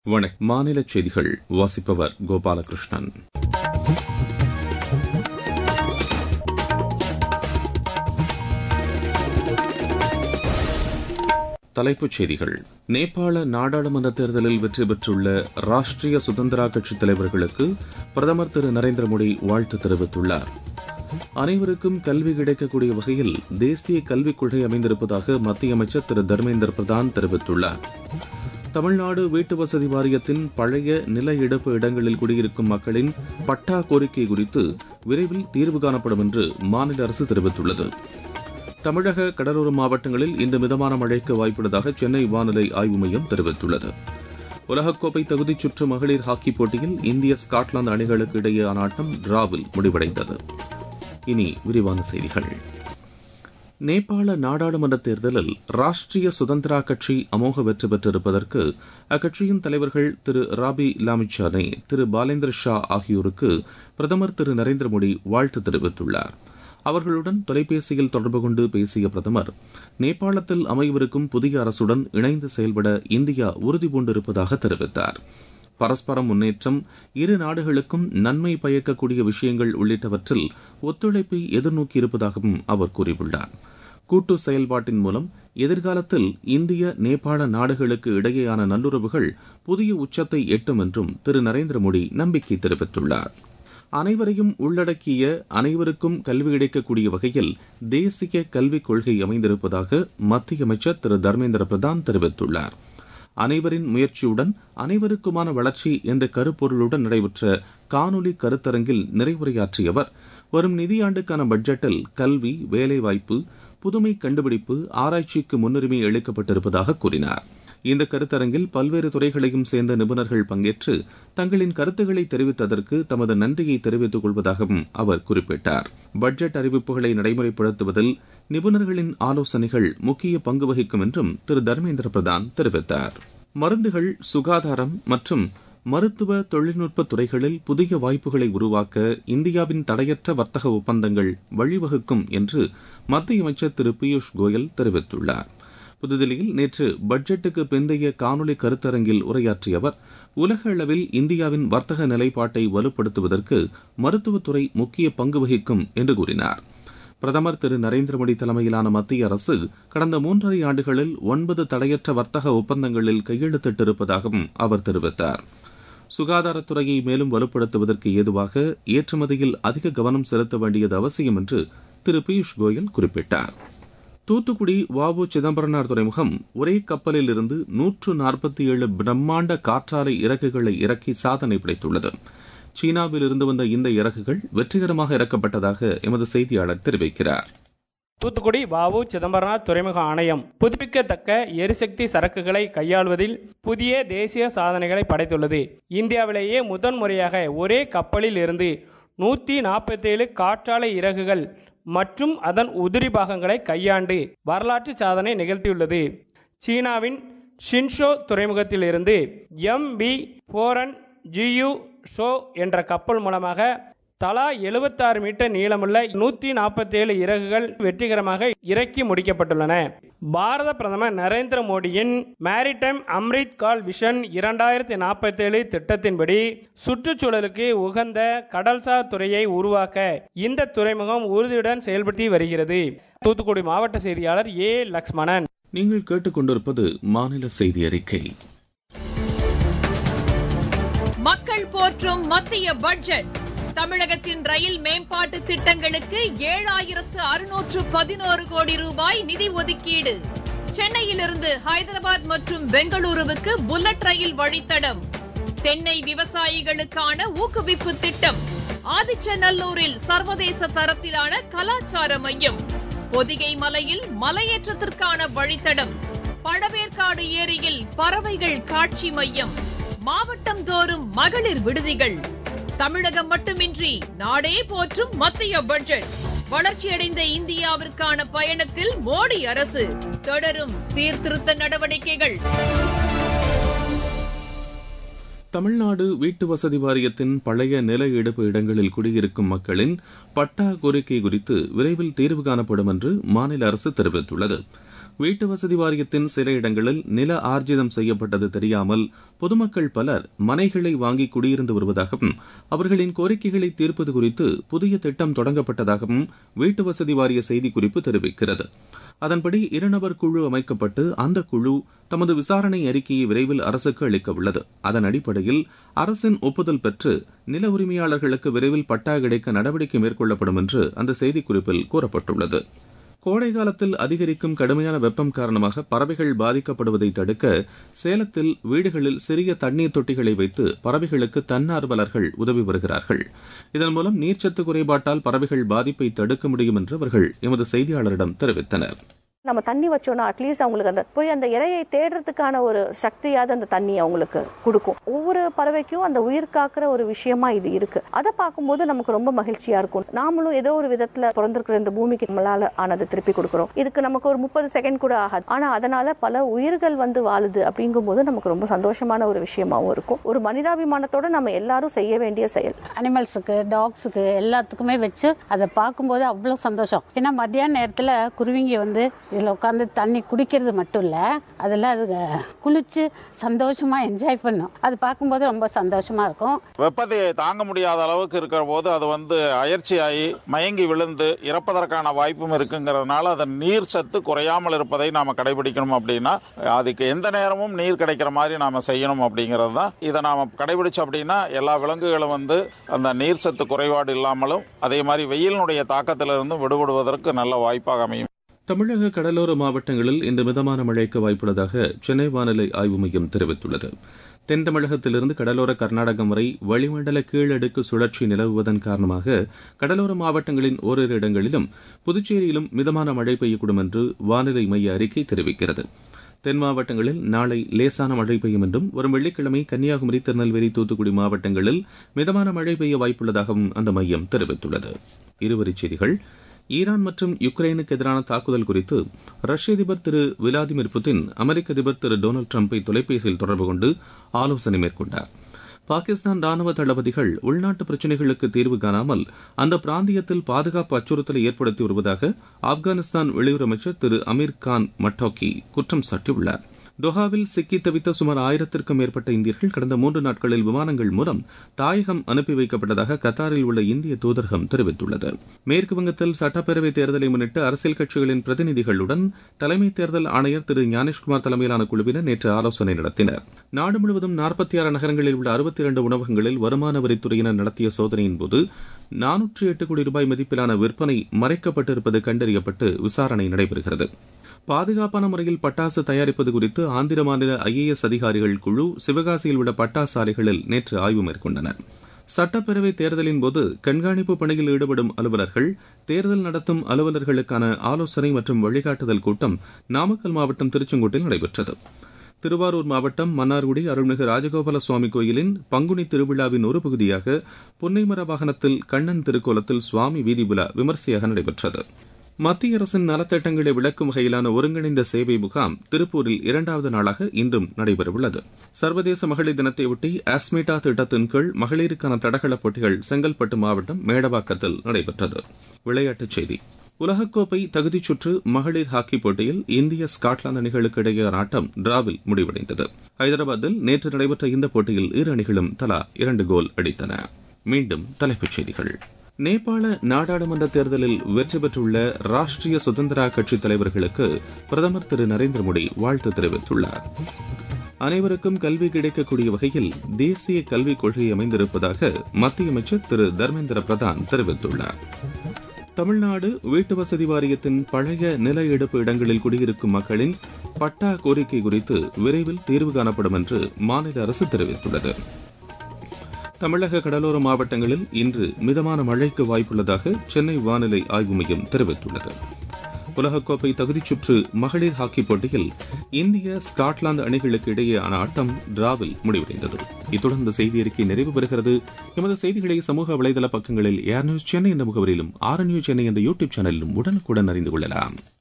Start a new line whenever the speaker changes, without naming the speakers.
வணக்கம் மாநில செய்திகள் வாசிப்பவர் கோபாலகிருஷ்ணன் தலைப்புச் செய்திகள் நேபாள நாடாளுமன்ற தேர்தலில் வெற்றி பெற்றுள்ள ராஷ்டிரிய சுதந்திரா கட்சித் தலைவர்களுக்கு பிரதமர் திரு நரேந்திர மோடி வாழ்த்து தெரிவித்துள்ளார் அனைவருக்கும் கல்வி கிடைக்கக்கூடிய வகையில் தேசிய கல்விக் கொள்கை அமைந்திருப்பதாக மத்திய அமைச்சர் திரு தர்மேந்திர பிரதான் தெரிவித்துள்ளார் தமிழ்நாடு வீட்டு வசதி வாரியத்தின் பழைய நில இழப்பு இடங்களில் குடியிருக்கும் மக்களின் பட்டா கோரிக்கை குறித்து விரைவில் தீர்வு காணப்படும் என்று மாநில அரசு தெரிவித்துள்ளது தமிழக கடலோர மாவட்டங்களில் இன்று மிதமான மழைக்கு வாய்ப்புள்ளதாக சென்னை வானிலை ஆய்வு மையம் தெரிவித்துள்ளது உலகக்கோப்பை தகுதிச் சுற்று மகளிர் ஹாக்கி போட்டியில் இந்திய ஸ்காட்லாந்து அணிகளுக்கு இடையேயான ஆட்டம் டிராவில் முடிவடைந்தது இனி விரிவான செய்திகள் நேபாள நாடாளுமன்ற தேர்தலில் ராஷ்டிரிய சுதந்திரா கட்சி அமோக வெற்றி பெற்றிருப்பதற்கு அக்கட்சியின் தலைவர்கள் திரு ராபி லாமிச்சானே திரு பாலேந்திர ஷா ஆகியோருக்கு பிரதமர் திரு நரேந்திர மோடி வாழ்த்து தெரிவித்துள்ளார் அவர்களுடன் தொலைபேசியில் தொடர்பு கொண்டு பேசிய பிரதமர் நேபாளத்தில் அமையவிருக்கும் புதிய அரசுடன் இணைந்து செயல்பட இந்தியா உறுதிபூண்டிருப்பதாக தெரிவித்தார் பரஸ்பர முன்னேற்றம் இரு நாடுகளுக்கும் நன்மை பயக்கக்கூடிய விஷயங்கள் உள்ளிட்டவற்றில் ஒத்துழைப்பை எதிர்நோக்கியிருப்பதாகவும் அவர் கூறியுள்ளார் கூட்டு செயல்பாட்டின் மூலம் எதிர்காலத்தில் இந்திய நேபாள நாடுகளுக்கு இடையேயான நல்லுறவுகள் புதிய உச்சத்தை எட்டும் என்றும் திரு நரேந்திர மோடி நம்பிக்கை தெரிவித்துள்ளார் அனைவரையும் உள்ளடக்கிய அனைவருக்கும் கல்வி கிடைக்கக்கூடிய வகையில் தேசிய கல்விக் கொள்கை அமைந்திருப்பதாக மத்திய அமைச்சர் திரு தர்மேந்திர பிரதான் தெரிவித்துள்ளார் அனைவரின் முயற்சியுடன் அனைவருக்குமான வளர்ச்சி என்ற கருப்பொருளுடன் நடைபெற்ற காணொலி கருத்தரங்கில் நிறைவுரையாற்றிய அவர் வரும் நிதியாண்டுக்கான பட்ஜெட்டில் கல்வி வேலைவாய்ப்பு புதுமை கண்டுபிடிப்பு ஆராய்ச்சிக்கு முன்னுரிமை அளிக்கப்பட்டிருப்பதாக கூறினார் இந்த கருத்தரங்கில் பல்வேறு துறைகளையும் சேர்ந்த நிபுணர்கள் பங்கேற்று தங்களின் கருத்துக்களை தெரிவித்ததற்கு தமது நன்றியை தெரிவித்துக் கொள்வதாகவும் அவர் குறிப்பிட்டார் பட்ஜெட் அறிவிப்புகளை நடைமுறைப்படுத்துவதில் நிபுணர்களின் ஆலோசனைகள் முக்கிய பங்கு வகிக்கும் என்றும் திரு தர்மேந்திர பிரதான் தெரிவித்தார் மருந்துகள் சுகாதாரம் மற்றும் மருத்துவ தொழில்நுட்ப துறைகளில் புதிய வாய்ப்புகளை உருவாக்க இந்தியாவின் தடையற்ற வர்த்தக ஒப்பந்தங்கள் வழிவகுக்கும் என்று மத்திய அமைச்சர் திரு பியூஷ் கோயல் தெரிவித்துள்ளார் புதுதில்லியில் நேற்று பட்ஜெட்டுக்கு பிந்தைய காணொலி கருத்தரங்கில் உரையாற்றிய அவர் உலக அளவில் இந்தியாவின் வர்த்தக நிலைப்பாட்டை வலுப்படுத்துவதற்கு மருத்துவத்துறை முக்கிய பங்கு வகிக்கும் என்று கூறினார் பிரதமர் திரு நரேந்திர மோடி தலைமையிலான மத்திய அரசு கடந்த மூன்றரை ஆண்டுகளில் ஒன்பது தடையற்ற வர்த்தக ஒப்பந்தங்களில் கையெழுத்திட்டிருப்பதாகவும் அவர் தெரிவித்தார் சுகாதாரத்துறையை மேலும் வலுப்படுத்துவதற்கு ஏதுவாக ஏற்றுமதியில் அதிக கவனம் செலுத்த வேண்டியது அவசியம் என்று திரு பியூஷ் கோயல் குறிப்பிட்டார் தூத்துக்குடி வாவு சிதம்பரனார் துறைமுகம் ஒரே கப்பலில் இருந்து நூற்று நாற்பத்தி ஏழு பிரம்மாண்ட காற்றாலை இறக்குகளை இறக்கி சாதனை படைத்துள்ளது சீனாவில் இருந்து வந்த இந்த இறக்குகள் வெற்றிகரமாக இறக்கப்பட்டதாக எமது செய்தியாளர் தெரிவிக்கிறார்
தூத்துக்குடி வாவு சிதம்பரனார் துறைமுக ஆணையம் புதுப்பிக்கத்தக்க எரிசக்தி சரக்குகளை கையாள்வதில் புதிய தேசிய சாதனைகளை படைத்துள்ளது இந்தியாவிலேயே முதன் முறையாக ஒரே கப்பலில் இருந்து நூற்றி நாற்பத்தேழு காற்றாலை இறகுகள் மற்றும் அதன் உதிரி பாகங்களை கையாண்டு வரலாற்று சாதனை நிகழ்த்தியுள்ளது சீனாவின் ஷின்ஷோ துறைமுகத்தில் இருந்து எம் பி போரன் ஜியு ஷோ என்ற கப்பல் மூலமாக தலா எழுபத்தாறு மீட்டர் நீளமுள்ள நூற்றி நாற்பத்தேழு இறகுகள் வெற்றிகரமாக இறக்கி முடிக்கப்பட்டுள்ளன பாரத பிரதமர் நரேந்திர மோடியின் மேரிடைம் அம்ரித் கால் விஷன் இரண்டாயிரத்தி நாற்பத்தேழு திட்டத்தின்படி சுற்றுச்சூழலுக்கு உகந்த கடல்சார் துறையை உருவாக்க இந்த துறைமுகம் உறுதியுடன் செயல்படுத்தி வருகிறது தூத்துக்குடி மாவட்ட செய்தியாளர் ஏ லக்ஷ்மணன்
நீங்கள் கேட்டுக்கொண்டிருப்பது மாநில செய்தி அறிக்கை
மக்கள் போற்றும் மத்திய பட்ஜெட் தமிழகத்தின் ரயில் மேம்பாட்டு திட்டங்களுக்கு ஏழாயிரத்து அறுநூற்று பதினோரு கோடி ரூபாய் நிதி ஒதுக்கீடு சென்னையிலிருந்து ஹைதராபாத் மற்றும் பெங்களூருவுக்கு புல்லட் ரயில் வழித்தடம் தென்னை விவசாயிகளுக்கான ஊக்குவிப்பு திட்டம் ஆதிச்சநல்லூரில் சர்வதேச தரத்திலான கலாச்சார மையம் பொதிகை மலையில் மலையேற்றத்திற்கான வழித்தடம் பழவேற்காடு ஏரியில் பறவைகள் காட்சி மையம் மாவட்டம் தோறும் மகளிர் விடுதிகள் தமிழகம் மட்டுமின்றி நாடே போற்றும் மத்திய பட்ஜெட் வளர்ச்சியடைந்த இந்தியாவிற்கான பயணத்தில் மோடி அரசு தொடரும் சீர்திருத்த நடவடிக்கைகள்
தமிழ்நாடு வீட்டு வசதி வாரியத்தின் பழைய நில எடுப்பு இடங்களில் குடியிருக்கும் மக்களின் பட்டா கோரிக்கை குறித்து விரைவில் தீர்வு காணப்படும் என்று மாநில அரசு தெரிவித்துள்ளது வீட்டு வசதி வாரியத்தின் சில இடங்களில் நில ஆர்ஜிதம் செய்யப்பட்டது தெரியாமல் பொதுமக்கள் பலர் மனைகளை வாங்கி குடியிருந்து வருவதாகவும் அவர்களின் கோரிக்கைகளை தீர்ப்பது குறித்து புதிய திட்டம் தொடங்கப்பட்டதாகவும் வீட்டு வசதி வாரிய செய்திக்குறிப்பு தெரிவிக்கிறது அதன்படி இருநபர் குழு அமைக்கப்பட்டு அந்த குழு தமது விசாரணை அறிக்கையை விரைவில் அரசுக்கு அளிக்க உள்ளது அதன் அடிப்படையில் அரசின் ஒப்புதல் பெற்று நில உரிமையாளர்களுக்கு விரைவில் பட்டா கிடைக்க நடவடிக்கை மேற்கொள்ளப்படும் என்று அந்த செய்திக்குறிப்பில் கூறப்பட்டுள்ளது கோடை காலத்தில் அதிகரிக்கும் கடுமையான வெப்பம் காரணமாக பறவைகள் பாதிக்கப்படுவதை தடுக்க சேலத்தில் வீடுகளில் சிறிய தண்ணீர் தொட்டிகளை வைத்து பறவைகளுக்கு தன்னார்வலர்கள் உதவி வருகிறார்கள் இதன் மூலம் நீர்ச்சத்து குறைபாட்டால் பறவைகள் பாதிப்பை தடுக்க முடியும் என்று அவர்கள் எமது செய்தியாளரிடம் தெரிவித்தனர்
நம்ம தண்ணி வச்சோம்னா அட்லீஸ்ட் அவங்களுக்கு அந்த போய் அந்த இரையை தேடுறதுக்கான ஒரு சக்தியாவது அந்த தண்ணி அவங்களுக்கு கொடுக்கும் ஒவ்வொரு பறவைக்கும் அந்த உயிர் காக்கிற ஒரு விஷயமா இது இருக்கு அதை பார்க்கும்போது நமக்கு ரொம்ப மகிழ்ச்சியா இருக்கும் நாமளும் ஏதோ ஒரு விதத்துல பிறந்திருக்கிற இந்த பூமிக்கு நம்மளால ஆனதை திருப்பி கொடுக்குறோம் இதுக்கு நமக்கு ஒரு முப்பது செகண்ட் கூட ஆகாது ஆனா அதனால பல உயிர்கள் வந்து வாழுது அப்படிங்கும்போது நமக்கு ரொம்ப சந்தோஷமான ஒரு விஷயமாவும் இருக்கும் ஒரு மனிதாபிமானத்தோட நம்ம எல்லாரும் செய்ய வேண்டிய செயல்
அனிமல்ஸுக்கு டாக்ஸுக்கு எல்லாத்துக்குமே வச்சு அதை பார்க்கும்போது அவ்வளோ சந்தோஷம் ஏன்னா மத்தியான நேரத்தில் குருவிங்க வந்து இதில் உட்காந்து தண்ணி குடிக்கிறது மட்டும் இல்லை அதில் அது குளிச்சு சந்தோஷமாக என்ஜாய் பண்ணும் அது பார்க்கும்போது ரொம்ப சந்தோஷமாக இருக்கும்
வெப்பத்தை தாங்க முடியாத அளவுக்கு இருக்கிற போது அது வந்து அயற்சியாகி மயங்கி விழுந்து இறப்பதற்கான வாய்ப்பும் இருக்குங்கிறதுனால அதன் நீர் சத்து குறையாமல் இருப்பதை நாம கடைபிடிக்கணும் அப்படின்னா அதுக்கு எந்த நேரமும் நீர் கிடைக்கிற மாதிரி நாம செய்யணும் அப்படிங்கிறது தான் இதை நாம கடைபிடிச்சோம் அப்படின்னா எல்லா விலங்குகளும் வந்து அந்த நீர் சத்து குறைபாடு இல்லாமலும் அதே மாதிரி வெயிலினுடைய தாக்கத்திலிருந்தும் விடுபடுவதற்கு நல்ல வாய்ப்பாக அமையும்
தமிழக கடலோர மாவட்டங்களில் இன்று மிதமான மழைக்கு வாய்ப்புள்ளதாக சென்னை வானிலை ஆய்வு மையம் தெரிவித்துள்ளது தென் தமிழகத்திலிருந்து கடலோர கர்நாடகம் வரை வளிமண்டல கீழடுக்கு சுழற்சி நிலவுவதன் காரணமாக கடலோர மாவட்டங்களின் ஓரிரு இடங்களிலும் புதுச்சேரியிலும் மிதமான மழை பெய்யக்கூடும் என்று வானிலை மைய அறிக்கை தெரிவிக்கிறது தென் மாவட்டங்களில் நாளை லேசான மழை பெய்யும் என்றும் வரும் வெள்ளிக்கிழமை கன்னியாகுமரி திருநெல்வேலி தூத்துக்குடி மாவட்டங்களில் மிதமான மழை பெய்ய வாய்ப்புள்ளதாகவும் அந்த மையம் தெரிவித்துள்ளது இருவரிச் செய்திகள் ஈரான் மற்றும் யுக்ரைனுக்கு எதிரான தாக்குதல் குறித்து ரஷ்ய அதிபர் திரு விளாடிமிர் புதின் அமெரிக்க அதிபர் திரு டொனால்டு டிரம்பை தொலைபேசியில் தொடர்பு கொண்டு ஆலோசனை மேற்கொண்டார் பாகிஸ்தான் ராணுவ தளபதிகள் உள்நாட்டு பிரச்சினைகளுக்கு தீர்வு காணாமல் அந்த பிராந்தியத்தில் பாதுகாப்பு அச்சுறுத்தலை ஏற்படுத்தி வருவதாக ஆப்கானிஸ்தான் வெளியுறவு அமைச்சர் திரு அமீர் கான் மட்டோக்கி குற்றம் சாட்டியுள்ளார் தொஹாவில் சிக்கி தவித்த சுமார் ஆயிரத்திற்கும் மேற்பட்ட இந்தியர்கள் கடந்த மூன்று நாட்களில் விமானங்கள் மூலம் தாயகம் அனுப்பி வைக்கப்பட்டதாக கத்தாரில் உள்ள இந்திய தூதரகம் தெரிவித்துள்ளது மேற்கு வங்கத்தில் சட்டப்பேரவை தேர்தலை முன்னிட்டு அரசியல் கட்சிகளின் பிரதிநிதிகளுடன் தலைமை தேர்தல் ஆணையர் திரு ஞானேஷ்குமார் தலைமையிலான குழுவினர் நேற்று ஆலோசனை நடத்தினர் நாடு முழுவதும் நாற்பத்தி ஆறு நகரங்களில் உள்ள அறுபத்தி இரண்டு உணவகங்களில் வருமான வரித்துறையினர் நடத்திய சோதனையின்போது நானூற்றி எட்டு கோடி ரூபாய் மதிப்பிலான விற்பனை மறைக்கப்பட்டிருப்பது கண்டறியப்பட்டு விசாரணை நடைபெறுகிறது பாதுகாப்பான முறையில் பட்டாசு தயாரிப்பது குறித்து ஆந்திர மாநில ஐஏஎஸ் அதிகாரிகள் குழு சிவகாசியில் உள்ள பட்டாசு ஆலைகளில் நேற்று ஆய்வு மேற்கொண்டனர் சட்டப்பேரவை தேர்தலின் போது கண்காணிப்பு பணியில் ஈடுபடும் அலுவலர்கள் தேர்தல் நடத்தும் அலுவலர்களுக்கான ஆலோசனை மற்றும் வழிகாட்டுதல் கூட்டம் நாமக்கல் மாவட்டம் திருச்செங்கோட்டில் நடைபெற்றது திருவாரூர் மாவட்டம் மன்னார்குடி அருள்மிகு ராஜகோபால சுவாமி கோயிலின் பங்குனி திருவிழாவின் ஒரு பகுதியாக புன்னைமர வாகனத்தில் கண்ணன் திருக்கோலத்தில் சுவாமி வீதி உலா விமர்சையாக நடைபெற்றது மத்திய அரசின் நலத்திட்டங்களை விளக்கும் வகையிலான ஒருங்கிணைந்த சேவை முகாம் திருப்பூரில் இரண்டாவது நாளாக இன்றும் நடைபெறவுள்ளது சர்வதேச மகளிர் தினத்தையொட்டி ஆஸ்மேட்டா திட்டத்தின் கீழ் மகளிருக்கான தடகள போட்டிகள் செங்கல்பட்டு மாவட்டம் மேடவாக்கத்தில் நடைபெற்றது விளையாட்டுச் செய்தி உலகக்கோப்பை தகுதிச் சுற்று மகளிர் ஹாக்கி போட்டியில் இந்திய ஸ்காட்லாந்து அணிகளுக்கு இடையேயான ஆட்டம் டிராவில் முடிவடைந்தது ஹைதராபாத்தில் நேற்று நடைபெற்ற இந்த போட்டியில் இரு அணிகளும் தலா இரண்டு கோல் அடித்தன மீண்டும் தலைப்புச் செய்திகள் நேபாள நாடாளுமன்ற தேர்தலில் வெற்றி பெற்றுள்ள ராஷ்டிரிய சுதந்திரா கட்சி தலைவர்களுக்கு பிரதமர் திரு நரேந்திர மோடி வாழ்த்து தெரிவித்துள்ளார் அனைவருக்கும் கல்வி கிடைக்கக்கூடிய வகையில் தேசிய கல்விக் கொள்கை அமைந்திருப்பதாக மத்திய அமைச்சர் திரு தர்மேந்திர பிரதான் தெரிவித்துள்ளார் தமிழ்நாடு வீட்டு வசதி வாரியத்தின் பழைய நில எடுப்பு இடங்களில் குடியிருக்கும் மக்களின் பட்டா கோரிக்கை குறித்து விரைவில் தீர்வு காணப்படும் என்று மாநில அரசு தெரிவித்துள்ளது தமிழக கடலோர மாவட்டங்களில் இன்று மிதமான மழைக்கு வாய்ப்புள்ளதாக சென்னை வானிலை ஆய்வு மையம் தெரிவித்துள்ளது உலகக்கோப்பை தகுதிச் சுற்று மகளிர் ஹாக்கி போட்டியில் இந்திய ஸ்காட்லாந்து அணிகளுக்கு இடையேயான ஆட்டம் டிராவில் முடிவடைந்தது இத்துடன் இந்த செய்தி அறிக்கை நிறைவு பெறுகிறது எமது செய்திகளை சமூக வலைதள பக்கங்களில் ஏர் நியூஸ் சென்னை என்ற முகவரியிலும் ஆர் நியூஸ் சென்னை என்ற யூடியூப் சேனலிலும் உடனுக்குடன் அறிந்து கொள்ளலாம்